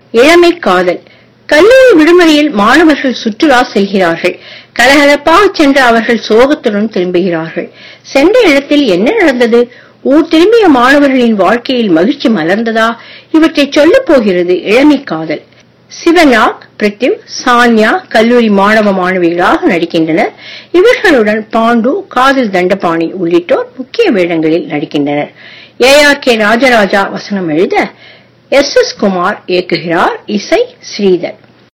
இளமை காதல் கல்லூரி விடுமுறையில் மாணவர்கள் சுற்றுலா செல்கிறார்கள் கலகலப்பாக சென்ற அவர்கள் சோகத்துடன் திரும்புகிறார்கள் சென்ற இடத்தில் என்ன நடந்தது ஊர் திரும்பிய மாணவர்களின் வாழ்க்கையில் மகிழ்ச்சி மலர்ந்ததா இவற்றை சொல்லப் போகிறது இளமை காதல் சிவநாக் பிரித்திவ் சான்யா கல்லூரி மாணவ மாணவிகளாக நடிக்கின்றனர் இவர்களுடன் பாண்டு காதல் தண்டபாணி உள்ளிட்டோர் முக்கிய வேடங்களில் நடிக்கின்றனர் ஏ ஆர் கே ராஜராஜா வசனம் எழுத எஸ் எஸ் குமார் இயக்குகிறார் இசை ஸ்ரீதர்